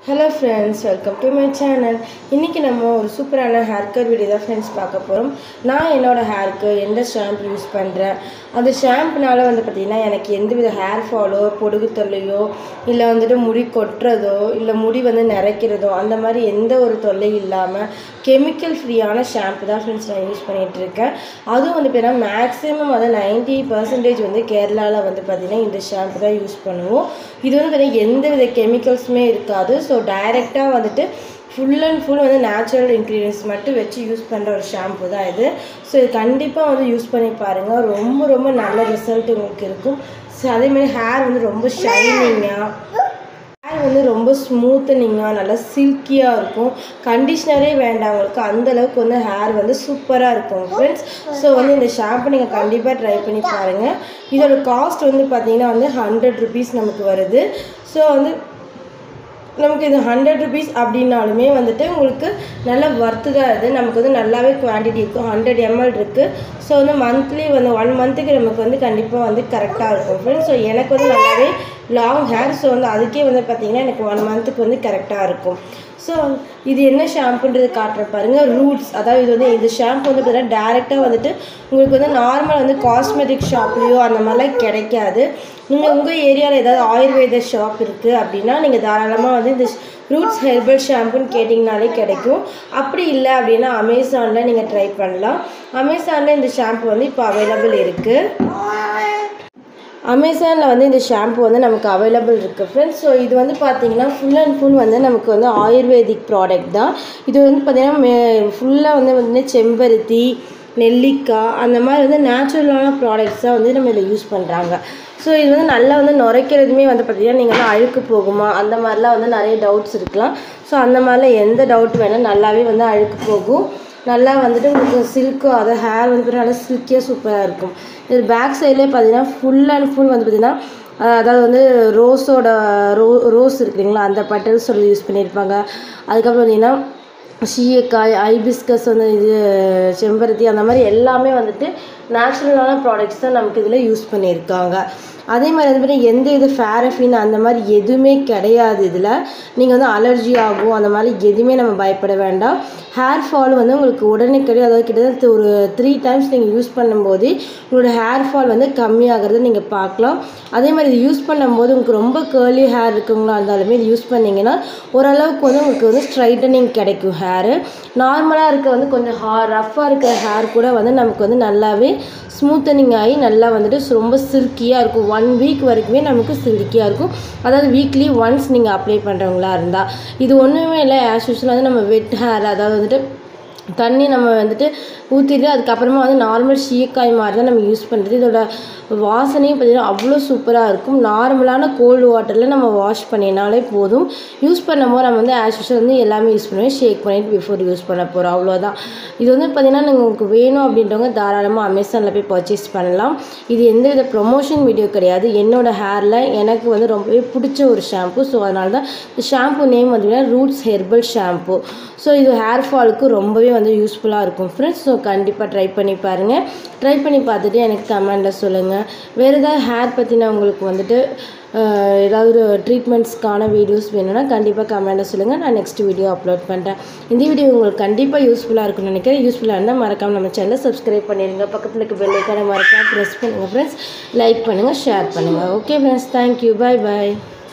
hello friends welcome to my channel இன்றைக்கி நம்ம ஒரு சூப்பரான ஹேர் கட் வீடியோ தான் ஃப்ரெண்ட்ஸ் பார்க்க போகிறோம் நான் என்னோடய ஹேருக்கு எந்த ஷாம்பு யூஸ் பண்ணுறேன் அந்த ஷாம்புனால வந்து பார்த்திங்கன்னா எனக்கு எந்தவித ஹேர் ஃபாலோ பொடுகு தொல்லையோ இல்லை வந்துட்டு முடி கொட்டுறதோ இல்லை முடி வந்து நிறைக்கிறதோ அந்த மாதிரி எந்த ஒரு தொல்லையும் இல்லாமல் கெமிக்கல் ஃப்ரீயான ஷாம்பு தான் ஃப்ரெண்ட்ஸ் நான் யூஸ் பண்ணிகிட்டு இருக்கேன் அதுவும் வந்து பார்த்தீங்கன்னா மேக்ஸிமம் வந்து நைன்ட்டி பர்சன்டேஜ் வந்து கேரளாவில் வந்து பார்த்திங்கன்னா இந்த ஷாம்பு தான் யூஸ் பண்ணுவோம் இது வந்து பார்த்திங்கன்னா எந்த வித கெமிக்கல்ஸுமே இருக்காது ஸோ டைரெக்டாக வந்துட்டு ஃபுல் அண்ட் ஃபுல் வந்து நேச்சுரல் இன்க்ரீடியன்ஸ் மட்டும் வச்சு யூஸ் பண்ணுற ஒரு ஷாம்பு தான் இது ஸோ இது கண்டிப்பாக வந்து யூஸ் பண்ணி பாருங்கள் ரொம்ப ரொம்ப நல்ல ரிசல்ட் உங்களுக்கு இருக்கும் ஸோ அதேமாதிரி ஹேர் வந்து ரொம்ப ஷைனிங்காக ஹேர் வந்து ரொம்ப ஸ்மூத்தனிங்காக நல்லா சில்கியாக இருக்கும் கண்டிஷ்னரே வேண்டாம் உங்களுக்கு அந்த அளவுக்கு வந்து ஹேர் வந்து சூப்பராக இருக்கும் ஃப்ரெண்ட்ஸ் ஸோ வந்து இந்த ஷாம்பு நீங்கள் கண்டிப்பாக ட்ரை பண்ணி பாருங்கள் இதோட காஸ்ட் வந்து பார்த்தீங்கன்னா வந்து ஹண்ட்ரட் ருபீஸ் நமக்கு வருது ஸோ வந்து நமக்கு இது ஹண்ட்ரட் ருபீஸ் அப்படின்னாலுமே வந்துட்டு உங்களுக்கு நல்ல ஒர்த்து தான் இது நமக்கு வந்து நல்லாவே குவான்டிட்டி இருக்கும் ஹண்ட்ரட் எம்எல் இருக்குது ஸோ வந்து மந்த்லி வந்து ஒன் மந்த்துக்கு நமக்கு வந்து கண்டிப்பாக வந்து கரெக்டாக இருக்கும் ஃப்ரெண்ட்ஸ் ஸோ எனக்கு வந்து நல்லாவே லாங் ஹேர் ஸோ வந்து அதுக்கே வந்து பார்த்திங்கன்னா எனக்கு ஒன் மந்த்துக்கு வந்து கரெக்டாக இருக்கும் ஸோ இது என்ன ஷாம்புன்றது காட்டுற பாருங்க ரூட்ஸ் அதாவது இது வந்து இந்த ஷாம்பு வந்து பார்த்தீங்கன்னா டேரெக்டாக வந்துட்டு உங்களுக்கு வந்து நார்மல் வந்து காஸ்மெட்டிக் ஷாப்லேயோ அந்த மாதிரிலாம் கிடைக்காது நீங்கள் உங்கள் ஏரியாவில் ஏதாவது ஆயுர்வேத ஷாப் இருக்குது அப்படின்னா நீங்கள் தாராளமாக வந்து இந்த ரூட்ஸ் ஹெர்பல் ஷாம்புன்னு கேட்டிங்கனாலே கிடைக்கும் அப்படி இல்லை அப்படின்னா அமேசானில் நீங்கள் ட்ரை பண்ணலாம் அமேசானில் இந்த ஷாம்பு வந்து இப்போ அவைலபிள் இருக்குது அமேசானில் வந்து இந்த ஷாம்பு வந்து நமக்கு அவைலபிள் இருக்குது ஃப்ரெண்ட்ஸ் ஸோ இது வந்து பார்த்தீங்கன்னா ஃபுல் அண்ட் ஃபுல் வந்து நமக்கு வந்து ஆயுர்வேதிக் ப்ராடக்ட் தான் இது வந்து பார்த்திங்கன்னா ஃபுல்லாக வந்து வந்து செம்பருத்தி நெல்லிக்காய் அந்த மாதிரி வந்து நேச்சுரலான ப்ராடக்ட்ஸ் தான் வந்து நம்ம இதில் யூஸ் பண்ணுறாங்க ஸோ இது வந்து நல்லா வந்து நுரைக்கிறதுமே வந்து பார்த்திங்கன்னா நீங்கள் வந்து அழுக்கு போகுமா அந்த மாதிரிலாம் வந்து நிறைய டவுட்ஸ் இருக்கலாம் ஸோ அந்த மாதிரிலாம் எந்த டவுட் வேணால் நல்லாவே வந்து அழுக்கு போகும் நல்லா வந்துட்டு உங்களுக்கு சில்க்கு அதை ஹேர் வந்து நல்லா சில்கியாக சூப்பராக இருக்கும் இது பேக் சைட்லேயே பார்த்தீங்கன்னா ஃபுல் அண்ட் ஃபுல் வந்து பார்த்திங்கன்னா அதாவது வந்து ரோஸோட ரோ ரோஸ் இருக்குங்களா அந்த பட்டல் சொல்லி யூஸ் பண்ணியிருப்பாங்க அதுக்கப்புறம் பார்த்திங்கன்னா சீயக்காய் ஐபிஸ்கஸ் வந்து இது செம்பருத்தி அந்த மாதிரி எல்லாமே வந்துட்டு நேச்சுரலான ப்ராடக்ட்ஸ் தான் நமக்கு இதில் யூஸ் பண்ணியிருக்காங்க அதே மாதிரி வந்து பார்த்தீங்கன்னா எந்த இது ஃபேரஃபின் அந்த மாதிரி எதுவுமே கிடையாது இதில் நீங்கள் வந்து அலர்ஜி ஆகும் அந்த மாதிரி எதுவுமே நம்ம பயப்பட வேண்டாம் ஹேர் ஃபால் வந்து உங்களுக்கு உடனே கிடையாது அதாவது கிட்டத்தட்ட ஒரு த்ரீ டைம்ஸ் நீங்கள் யூஸ் பண்ணும்போது உங்களோட ஹேர் ஃபால் வந்து கம்மியாகிறத நீங்கள் பார்க்கலாம் அதே மாதிரி இது யூஸ் பண்ணும்போது உங்களுக்கு ரொம்ப கேர்லி ஹேர் இருக்குங்களா இருந்தாலுமே இது யூஸ் பண்ணிங்கன்னா ஓரளவுக்கு வந்து உங்களுக்கு வந்து ஸ்ட்ரைட்டனிங் கிடைக்கும் ஹேரு நார்மலாக இருக்க வந்து கொஞ்சம் ஹா ரஃப்பாக இருக்கிற ஹேர் கூட வந்து நமக்கு வந்து நல்லாவே ஸ்மூத்தனிங் ஆகி நல்லா வந்துட்டு ரொம்ப சில்கியாக இருக்கும் ஒன் வீக் வரைக்குமே நமக்கு சில்கியாக இருக்கும் அதாவது வீக்லி ஒன்ஸ் நீங்கள் அப்ளை பண்ணுறவங்களா இருந்தால் இது ஒன்றுமே இல்லை ஆஸ் யூஸ்வல் வந்து நம்ம வெட் ஹேர் அதாவது வந்துட்டு தண்ணி நம்ம வந்துட்டு ஊற்றிட்டு அதுக்கப்புறமா வந்து நார்மல் சீக்காய் மாதிரி தான் நம்ம யூஸ் பண்ணுறது இதோட வாசனையும் பார்த்திங்கன்னா அவ்வளோ சூப்பராக இருக்கும் நார்மலான கோல்டு வாட்டரில் நம்ம வாஷ் பண்ணினாலே போதும் யூஸ் பண்ணும்போது நம்ம வந்து ஆஸ் யூஸ்வல் வந்து எல்லாமே யூஸ் பண்ணுவேன் ஷேக் பண்ணிவிட்டு பிஃபோர் யூஸ் பண்ண போகிறோம் அவ்வளோதான் இது வந்து பார்த்திங்கன்னா நீங்கள் உங்களுக்கு வேணும் அப்படின்றவங்க தாராளமாக அமேசானில் போய் பர்ச்சேஸ் பண்ணலாம் இது எந்த வித ப்ரொமோஷன் வீடியோ கிடையாது என்னோடய ஹேரில் எனக்கு வந்து ரொம்பவே பிடிச்ச ஒரு ஷாம்பு ஸோ அதனால தான் இந்த ஷாம்பு நேம் வந்து ரூட்ஸ் ஹெர்பல் ஷாம்பு ஸோ இது ஹேர் ஃபாலுக்கு ரொம்பவே வந்து யூஸ்ஃபுல்லாக இருக்கும் ஃப்ரெண்ட்ஸ் ஸோ கண்டிப்பாக ட்ரை பண்ணி பாருங்கள் ட்ரை பண்ணி பார்த்துட்டு எனக்கு கமெண்டில் சொல்லுங்கள் வேறு ஏதாவது ஹேர் பற்றின உங்களுக்கு வந்துட்டு ஏதாவது ட்ரீட்மெண்ட்ஸ்க்கான வீடியோஸ் வேணும்னா கண்டிப்பாக கமெண்டில் சொல்லுங்கள் நான் நெக்ஸ்ட் வீடியோ அப்லோட் பண்ணுறேன் இந்த வீடியோ உங்களுக்கு கண்டிப்பாக யூஸ்ஃபுல்லாக இருக்கும்னு நினைக்கிறேன் யூஸ்ஃபுல்லாக இருந்தால் மறக்காமல் நம்ம சேனலை சப்ஸ்கிரைப் பண்ணிடுங்க பக்கத்தில் இருக்க பெல் ஐக்கானை மறக்காமல் ப்ரெஸ் பண்ணுங்கள் ஃப்ரெண்ட்ஸ் லைக் பண்ணுங்கள் ஷேர் பண்ணுங்கள் ஓகே ஃப்ரெண்ட்ஸ் தேங்க்யூ பாய் பாய்